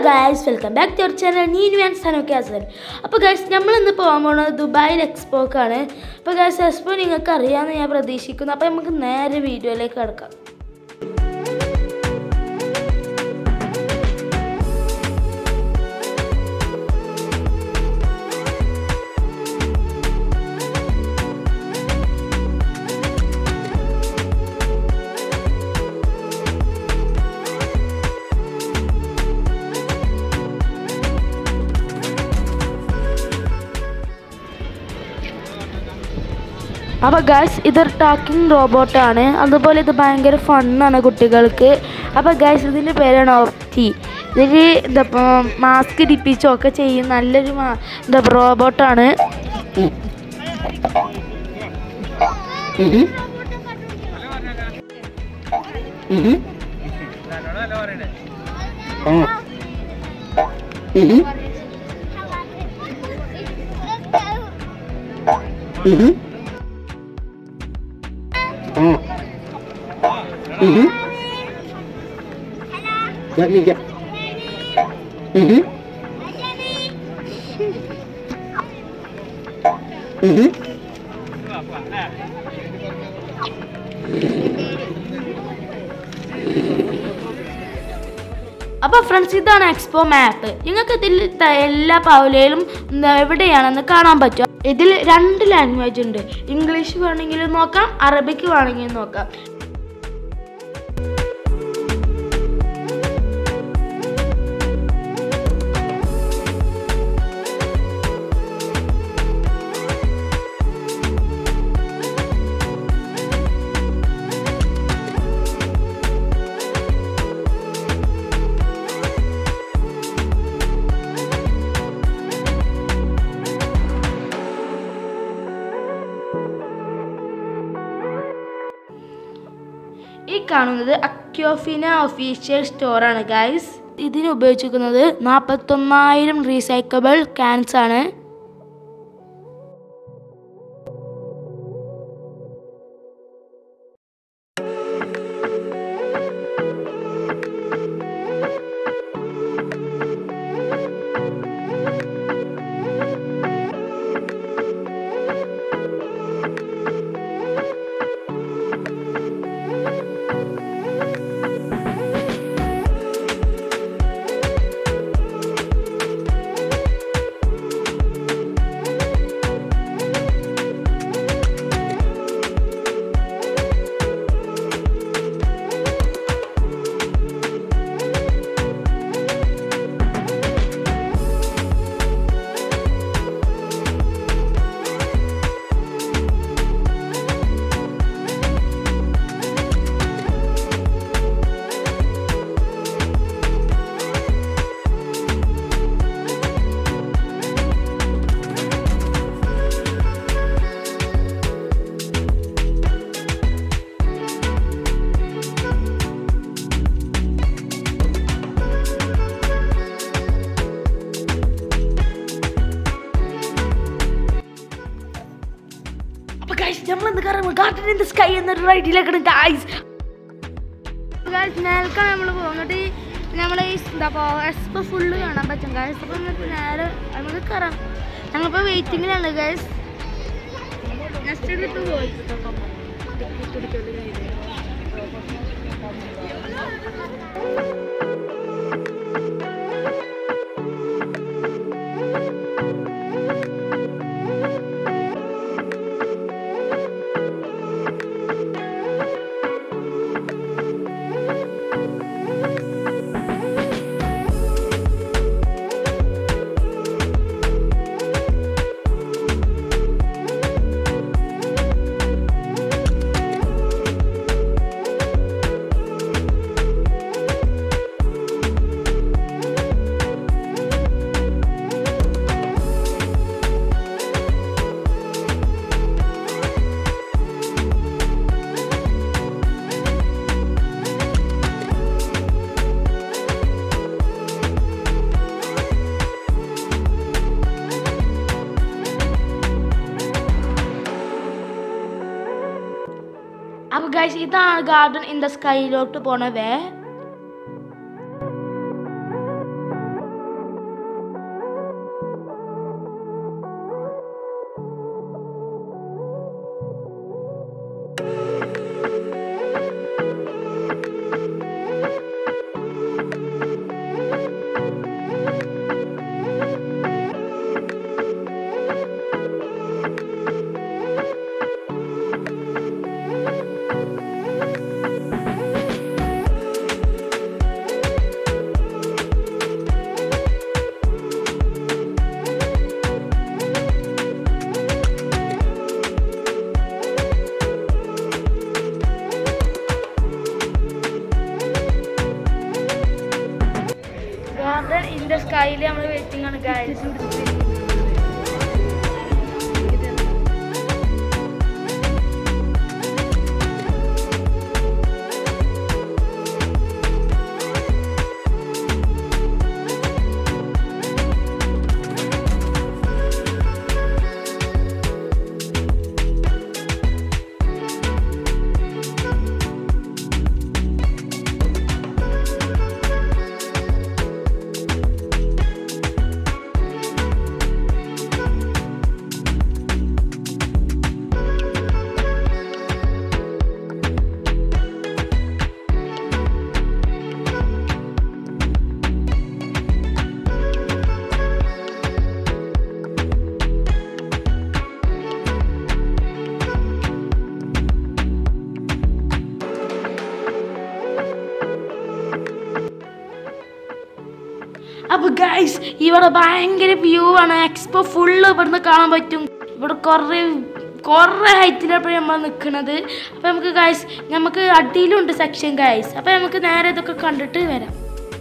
Guys welcome back to our channel Neenu and സനോക്കെ അസൽ അപ്പോൾ ഗായ്സ് നമ്മൾ ഇന്ന് പോകാൻ പോകുന്നത് ദുബായിൽ എക്സ്പോക്കാണ് അപ്പോൾ ഗായ്സ് എക്സ്പോ നിങ്ങൾക്ക് അറിയാമെന്ന് ഞാൻ പ്രതീക്ഷിക്കുന്നു അപ്പോൾ നമുക്ക് നേരെ വീഡിയോയിലേക്ക് കിടക്കാം അപ്പോൾ ഗായ്സ് ഇതൊരു ടാക്കിംഗ് റോബോട്ടാണ് അതുപോലെ ഇത് ഭയങ്കര ഫണ്ണാണ് കുട്ടികൾക്ക് അപ്പോൾ ഗായ്സ് ഇതിൻ്റെ പേരാണ് ഓപ്റ്റി ഇതിൽ എന്താ മാസ്ക് ഇടിപ്പിച്ചൊക്കെ ചെയ്യും നല്ലൊരു മാ എന്താ റോബോട്ടാണ് Dạ, dạ, dạ. Ừ hứ. Ừ hứ. അപ്പോൾ ഫ്രണ്ട്സ് ഇതാണ് എക്സ്പോ മാപ്പ് നിങ്ങൾക്ക് ഇതിൽ ത- എല്ലാ പൗലയിലും എന്താ എവിടെയാണെന്ന് കാണാൻ പറ്റും ഇതിൽ രണ്ട് ലാംഗ്വേജ് ഉണ്ട് ഇംഗ്ലീഷ് വേണമെങ്കിലും നോക്കാം അറബിക്ക് വേണമെങ്കിലും നോക്കാം ഈ കാണുന്നത് അക്യോഫിന ഒഫീഷ്യൽ സ്റ്റോറാണ് ഗൈസ് ഇതിന് ഉപയോഗിച്ചിരിക്കുന്നത് നാൽപ്പത്തൊന്നായിരം റീസൈക്കബിൾ ക്യാൻസ് ആണ് അപ്പൊ ഗൈസ് നമ്മൾ എന്ത് കാരണം ഗാർഡൻ ഇൻ ദ സ്കൈ എന്നൊരു റൈഡിലേക്കാണ് ഗൈസ് ഗൈസ് നേരക്കാണ് നമ്മൾ പോകുന്നത് നമ്മൾ ഈ എന്താ എക്സ്പോ ഫുള്ള് കാണാൻ പറ്റും ഗൈസ് അപ്പോൾ എന്നിട്ട് നേരെ നമുക്ക് കയറാം ഞങ്ങളിപ്പോൾ വെയിറ്റിങ്ങിലാണ് ഗൈസ് നെക്സ്റ്റ് ട്രിപ്പ് പോയി അപ്പൊ ഗൈസ് ഇതാണ് ഗാർഡൻ ഇൻ ദ സ്കൈയിലോട്ട് പോണ വേ സ്കൈയിൽ നമ്മൾ വെയിറ്റിംഗ് ആണ് ഗൈസ് അപ്പൊ ഗൈസ് ഇവിടെ ഭയങ്കര വ്യൂ ആണ് എക്സ്പോ ഫുള്ള് ഇവിടുന്ന് കാണാൻ പറ്റും ഇവിടെ കുറേ കുറേ ഹൈറ്റിലാണ് നമ്മൾ നിൽക്കുന്നത് അപ്പോൾ നമുക്ക് ഗൈസ് നമുക്ക് അടിയിലുണ്ട് സെക്ഷൻ ഗൈസ് അപ്പോൾ നമുക്ക് നേരെ ഇതൊക്കെ കണ്ടിട്ട് വരാം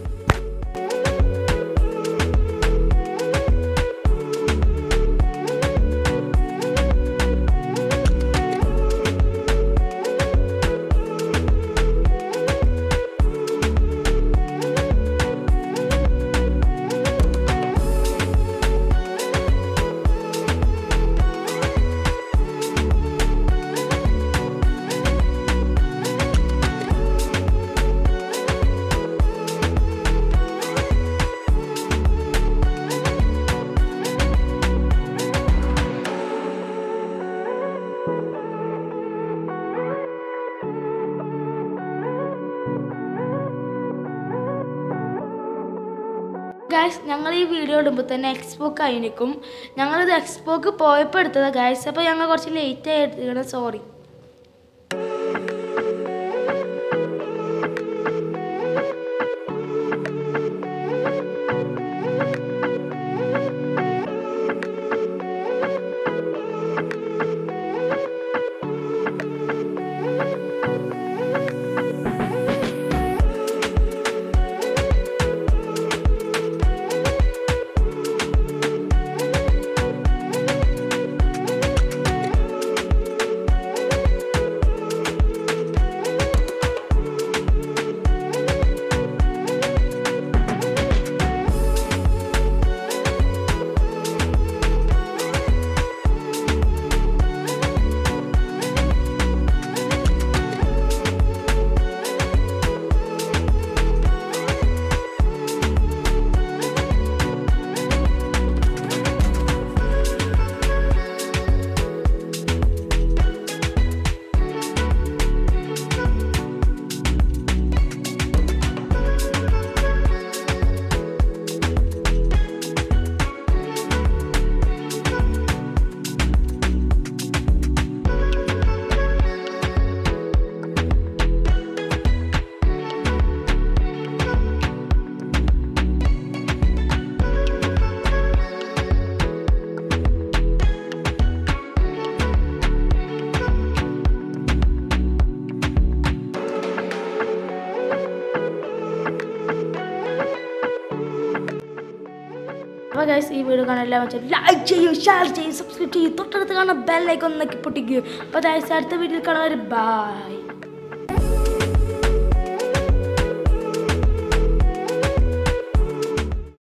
ഗായ്സ് ഞങ്ങൾ ഈ വീഡിയോ ഇടുമ്പോൾ തന്നെ എക്സ്പോ കഴിഞ്ഞിരിക്കും ഞങ്ങളിത് എക്സ്പോക്ക് പോയപ്പോൾ എടുത്തതാണ് ഗായ്സ് അപ്പോൾ ഞങ്ങൾ കുറച്ച് ലേറ്റ് ആയി എടുത്തിരിക്കണം സോറി അപ്പോൾ ഗൈസ് ഈ വീഡിയോ കാണാൻ എല്ലാം വെച്ചാൽ ലൈക്ക് ചെയ്യൂ ഷെയർ ചെയ്യൂ സബ്സ്ക്രൈബ് ചെയ്യൂ തൊട്ടടുത്ത് കാണുന്ന ബെല്ലൈക്കൺ ഒന്ന് പൊട്ടിക്കൂ അപ്പോൾ ഗൈസ് അടുത്ത വീഡിയോയിൽ കാണാൻ ബൈ